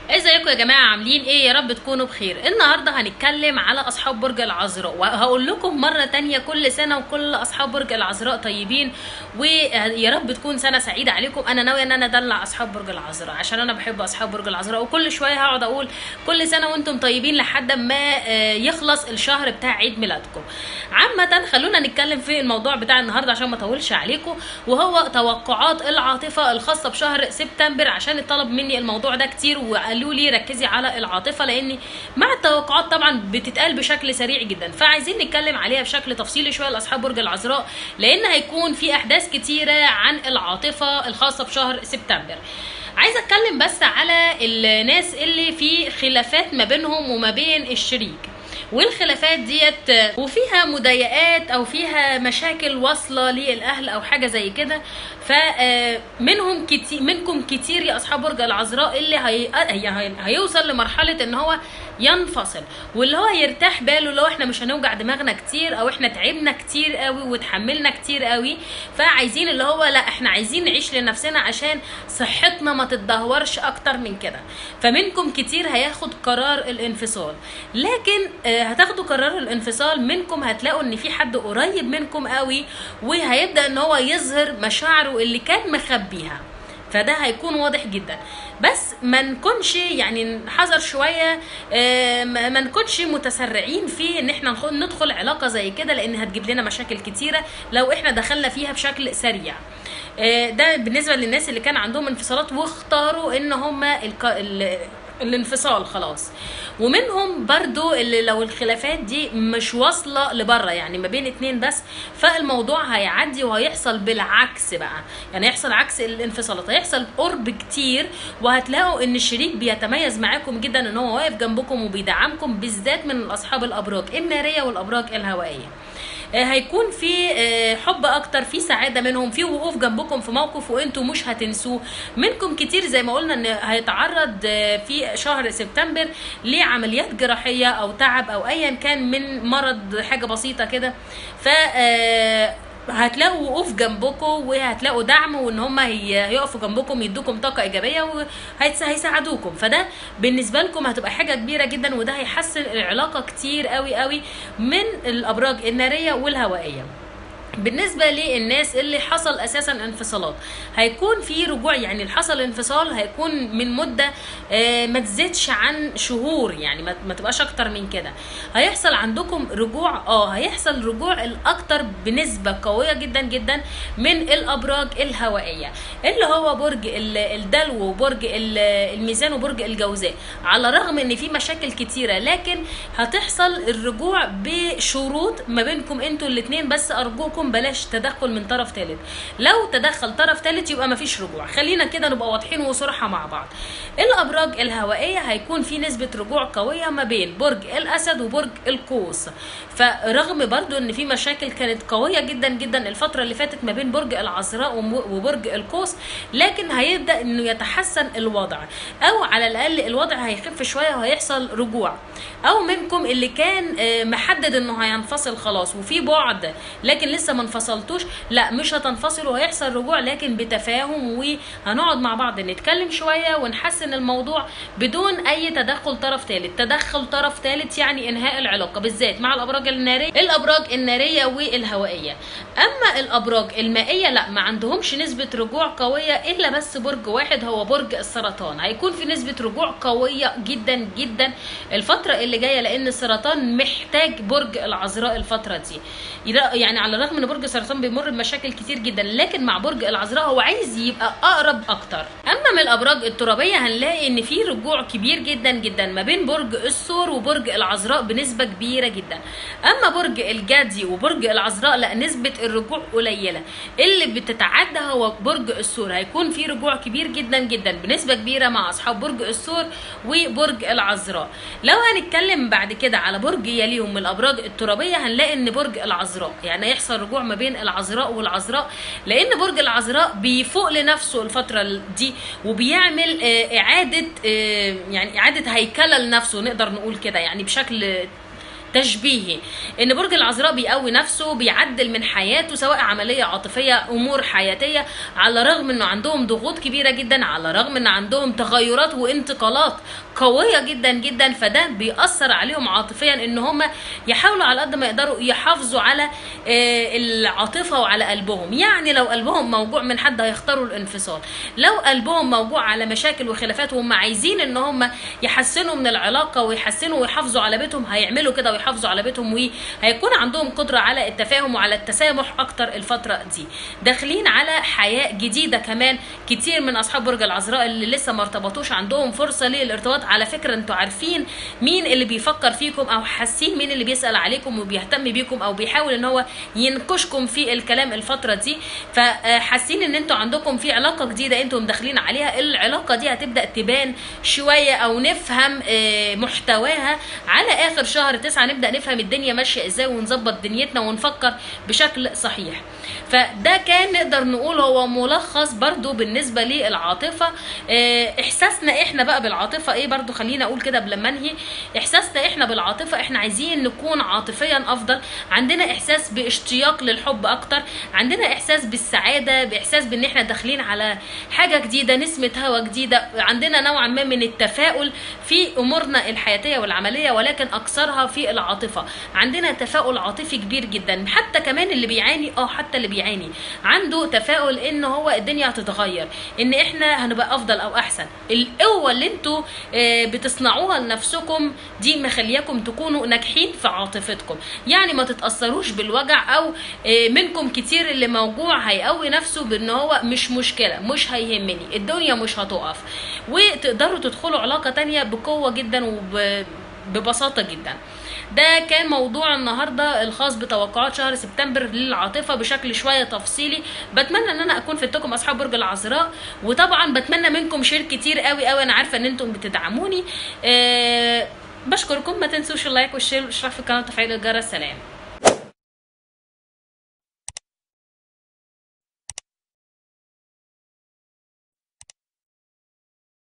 ازيكم يا جماعه عاملين ايه يا رب تكونوا بخير النهارده هنتكلم على اصحاب برج العذراء وهقول لكم مره تانية كل سنه وكل اصحاب برج العذراء طيبين ويا رب تكون سنه سعيده عليكم انا ناويه ان انا ادلع اصحاب برج العذراء عشان انا بحب اصحاب برج العذراء وكل شويه هقعد اقول كل سنه وانتم طيبين لحد ما آه، يخلص الشهر بتاع عيد ميلادكم عامه خلونا نتكلم في الموضوع بتاع النهارده عشان ما اطولش عليكم وهو توقعات العاطفه الخاصه بشهر سبتمبر عشان اتطلب مني الموضوع ده كتير وقالوا لي ركزي على العاطفه لان مع التوقعات طبعا بتتقال بشكل سريع جدا فعايزين نتكلم عليها بشكل تفصيلي شويه لاصحاب برج العذراء لان هيكون في احداث كتيره عن العاطفه الخاصه بشهر سبتمبر عايزه اتكلم بس على الناس اللي في خلافات ما بينهم وما بين الشريك والخلافات ديت وفيها مضايقات او فيها مشاكل واصله للاهل او حاجه زي كده فمنهم كتير منكم كتير يا اصحاب برج العذراء اللي هي... هي... هيوصل لمرحله ان هو ينفصل واللي هو يرتاح باله لو احنا مش هنوجع دماغنا كتير او احنا تعبنا كتير قوي وتحملنا كتير قوي فعايزين اللي هو لا احنا عايزين نعيش لنفسنا عشان صحتنا ما تتدهورش اكتر من كده فمنكم كتير هياخد قرار الانفصال لكن آه، هتاخدوا قرار الانفصال منكم هتلاقوا ان في حد قريب منكم قوي وهيبدا ان هو يظهر مشاعره اللي كان مخبيها فده هيكون واضح جدا بس ما نكونش يعني نحذر شويه آه، ما ما نكونش متسرعين في ان احنا نخ- ندخل علاقه زي كده لان هتجيب لنا مشاكل كتيره لو احنا دخلنا فيها بشكل سريع آه، ده بالنسبه للناس اللي كان عندهم انفصالات واختاروا ان هم الك... ال... الانفصال خلاص ومنهم برضو اللي لو الخلافات دي مش واصله لبره يعني ما بين اتنين بس فالموضوع هيعدي وهيحصل بالعكس بقى يعني هيحصل عكس الانفصالات هيحصل قرب كتير وهتلاقوا ان الشريك بيتميز معاكم جدا ان هو واقف جنبكم وبيدعمكم بالذات من اصحاب الابراج الناريه والابراج الهوائيه آه، هيكون في آه، حب اكتر في سعاده منهم في وقوف جنبكم في موقف وانتوا مش هتنسوه منكم كتير زي ما قلنا ان هيتعرض آه، في شهر سبتمبر لعمليات جراحيه او تعب او ايا كان من مرض حاجه بسيطه كده ف آه، هتلاقوا وقوف جنبكم وهتلاقوا دعم وان هم هي- هيقفوا جنبكم يدوكم طاقه ايجابيه وهيساعدوكم فده بالنسبه لكم هتبقى حاجه كبيره جدا وده هيحسن العلاقه كتير قوي قوي من الابراج الناريه والهوائيه بالنسبة للناس اللي حصل أساسا انفصالات هيكون في رجوع يعني اللي حصل انفصال هيكون من مدة آه، ما تزيدش عن شهور يعني ما ما تبقاش أكتر من كده هيحصل عندكم رجوع اه هيحصل رجوع الأكتر بنسبة قوية جدا جدا من الأبراج الهوائية اللي هو برج ال- الدلو وبرج ال- الميزان وبرج الجوزاء على الرغم ان في مشاكل كتيرة لكن هتحصل الرجوع بشروط ما بينكم انتوا الاتنين بس ارجوكم بلاش تدخل من طرف ثالث لو تدخل طرف ثالث يبقى مفيش رجوع خلينا كده نبقى واضحين وصراحة مع بعض الابراج الهوائية هيكون في نسبة رجوع قوية ما بين برج الاسد وبرج القوس فرغم برضو ان في مشاكل كانت قوية جدا جدا الفترة اللي فاتت ما بين برج العذراء وم- وبرج القوس لكن هيبدا انه يتحسن الوضع او على الاقل الوضع هيخف شويه وهيحصل رجوع او منكم اللي كان آه، محدد انه هينفصل خلاص وفي بعد لكن لسه ما انفصلتوش لا مش هتنفصلوا وهيحصل رجوع لكن بتفاهم وهنقعد مع بعض نتكلم شويه ونحسن الموضوع بدون اي تدخل طرف ثالث تدخل طرف ثالث يعني انهاء العلاقه بالذات مع الابراج الناريه الابراج الناريه والهوائيه اما الابراج المائيه لا ما عندهمش نسبه رجوع قويه الا بس برج واحد هو برج السرطان هيكون في نسبه رجوع قويه جدا جدا الفتره اللي جايه لان السرطان محتاج برج العذراء الفتره دي يلا- يعني على الرغم ان برج السرطان بيمر بمشاكل كتير جدا لكن مع برج العذراء هو عايز يبقى اقرب اكتر اما من الابراج الترابيه هنلاقي ان في رجوع كبير جدا جدا ما بين برج الثور وبرج العذراء بنسبه كبيره جدا اما برج الجدي وبرج العذراء لا نسبه الرجوع قليله اللي بتتعدى هو برج الثور هيكون في رجوع كبير جدا جدا بنسبه كبيره مع اصحاب برج الثور وبرج العذراء لو هنتكلم بعد كده على برج يليهم من الابراج الترابيه هنلاقي ان برج العذراء يعني يحصل رجوع ما بين العذراء والعذراء لان برج العذراء بيفوق لنفسه الفتره دي وبيعمل آه، اعاده آه، يعني اعاده هيكله لنفسه نقدر نقول كده يعني بشكل تشبيهي ان برج العذراء بيقوي نفسه بيعدل من حياته سواء عمليه عاطفيه امور حياتيه على الرغم انه عندهم ضغوط كبيره جدا على الرغم ان عندهم تغيرات وانتقالات قويه جدا جدا فده بيأثر عليهم عاطفيا ان هم يحاولوا على قد ما يقدروا يحافظوا على آه، العاطفه وعلى قلبهم يعني لو قلبهم موجوع من حد هيختاروا الانفصال لو قلبهم موجوع على مشاكل وخلافات وهم عايزين ان هم يحسنوا من العلاقه ويحسنوا ويحافظوا على بيتهم هيعملوا كده ويحافظوا على بيتهم وهيكون عندهم قدره على التفاهم وعلى التسامح اكتر الفتره دي داخلين على حياه جديده كمان كتير من اصحاب برج العذراء اللي لسه ما ارتبطوش عندهم فرصه للارتباط على فكره انتوا عارفين مين اللي بيفكر فيكم او حاسين مين اللي بيسال عليكم وبيهتم بيكم او بيحاول ان هو ينكشكم في الكلام الفتره دي فحاسين ان انتوا عندكم في علاقه جديده انتم داخلين عليها العلاقه دي هتبدا تبان شويه او نفهم آه، محتواها على اخر شهر تسعة نبدا نفهم الدنيا ماشيه ازاي ونظبط دنيتنا ونفكر بشكل صحيح فده كان نقدر نقول هو ملخص برضو بالنسبه للعاطفه آه، احساسنا احنا بقى بالعاطفه ايه برضو خلينا اقول كده قبل ما انهي احساسنا احنا بالعاطفه احنا عايزين نكون عاطفيا افضل عندنا احساس باشتياق للحب اكتر عندنا احساس بالسعاده باحساس بان احنا داخلين على حاجه جديده نسمه هوا جديده عندنا نوعا ما من التفاؤل في امورنا الحياتيه والعمليه ولكن اكثرها في العاطفه عندنا تفاؤل عاطفي كبير جدا حتى كمان اللي بيعاني اه حتى اللي بيعاني عنده تفاؤل ان هو الدنيا هتتغير ان احنا هنبقى افضل او احسن القوه اللي انتوا آه، بتصنعوها لنفسكم دي مخلياكم تكونوا ناجحين في عاطفتكم يعني ما تتاثروش بالوجع او آه، منكم كتير اللي موجوع هيقوي نفسه بان هو مش مشكله مش هيهمني الدنيا مش هتقف وتقدروا تدخلوا علاقه تانية بقوه جدا وببساطه جدا ده كان موضوع النهارده الخاص بتوقعات شهر سبتمبر للعاطفه بشكل شويه تفصيلي بتمنى ان انا اكون فدتكم اصحاب برج العذراء وطبعا بتمنى منكم شير كتير قوي قوي انا عارفه ان انتم بتدعموني أه بشكركم ما تنسوش اللايك والشير والاشتراك في القناه وتفعيل الجرس سلام